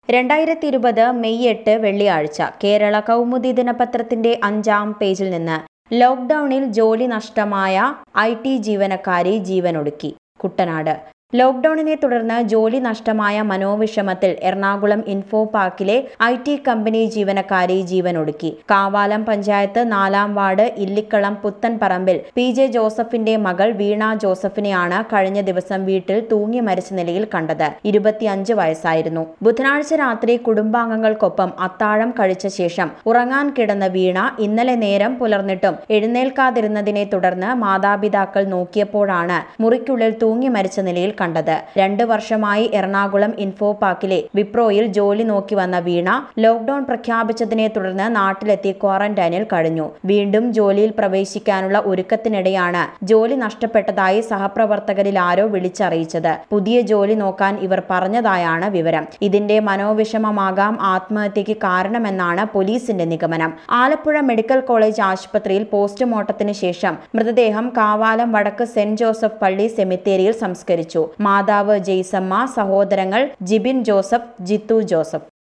രണ്ടായിരത്തി ഇരുപത് മെയ് എട്ട് വെള്ളിയാഴ്ച കേരള കൗമുദി ദിനപത്രത്തിന്റെ അഞ്ചാം പേജിൽ നിന്ന് ലോക്ഡൌണിൽ ജോലി നഷ്ടമായ ഐ ടി ജീവനക്കാരി ജീവനൊടുക്കി കുട്ടനാട് ലോക്ഡൌണിനെ തുടർന്ന് ജോലി നഷ്ടമായ മനോവിഷമത്തിൽ എറണാകുളം ഇൻഫോ പാർക്കിലെ ഐ ടി കമ്പനി ജീവനക്കാരി ജീവനൊടുക്കി കാവാലം പഞ്ചായത്ത് നാലാം ward Illikkalam Puthanparambil P J ജോസഫിന്റെ മകൾ വീണ ജോസഫിനെയാണ് കഴിഞ്ഞ ദിവസം വീട്ടിൽ തൂങ്ങി മരിച്ച നിലയിൽ കണ്ടത് ഇരുപത്തിയഞ്ച് വയസ്സായിരുന്നു ബുധനാഴ്ച രാത്രി കുടുംബാംഗങ്ങൾക്കൊപ്പം അത്താഴം കഴിച്ച ശേഷം ഉറങ്ങാൻ കിടന്ന വീണ ഇന്നലെ നേരം പുലർന്നിട്ടും എഴുന്നേൽക്കാതിരുന്നതിനെ തുടർന്ന് മാതാപിതാക്കൾ നോക്കിയപ്പോഴാണ് മുറിക്കുള്ളിൽ തൂങ്ങി മരിച്ച നിലയിൽ കണ്ടത് രണ്ട് വർഷമായി എറണാകുളം ഇൻഫോ പാർക്കിലെ വിപ്രോയിൽ ജോലി നോക്കി വന്ന വീണ ലോക്ഡൌൺ പ്രഖ്യാപിച്ചതിനെ തുടർന്ന് നാട്ടിലെത്തി ക്വാറന്റൈനിൽ കഴിഞ്ഞു വീണ്ടും ജോലിയിൽ പ്രവേശിക്കാനുള്ള ഒരുക്കത്തിനിടെയാണ് ജോലി നഷ്ടപ്പെട്ടതായി സഹപ്രവർത്തകരിൽ ആരോ വിളിച്ചറിയിച്ചത് പുതിയ ജോലി നോക്കാൻ ഇവർ പറഞ്ഞതായാണ് വിവരം ഇതിന്റെ മനോവിഷമമാകാം ആത്മഹത്യക്ക് കാരണമെന്നാണ് പോലീസിന്റെ നിഗമനം ആലപ്പുഴ മെഡിക്കൽ കോളേജ് ആശുപത്രിയിൽ പോസ്റ്റ്മോർട്ടത്തിന് ശേഷം മൃതദേഹം കാവാലം വടക്ക് സെന്റ് ജോസഫ് പള്ളി സെമിത്തേരിയിൽ സംസ്കരിച്ചു മാതാവ് ജെയ്സമ്മ സഹോദരങ്ങൾ ജിബിൻ ജോസഫ് ജിത്തു ജോസഫ്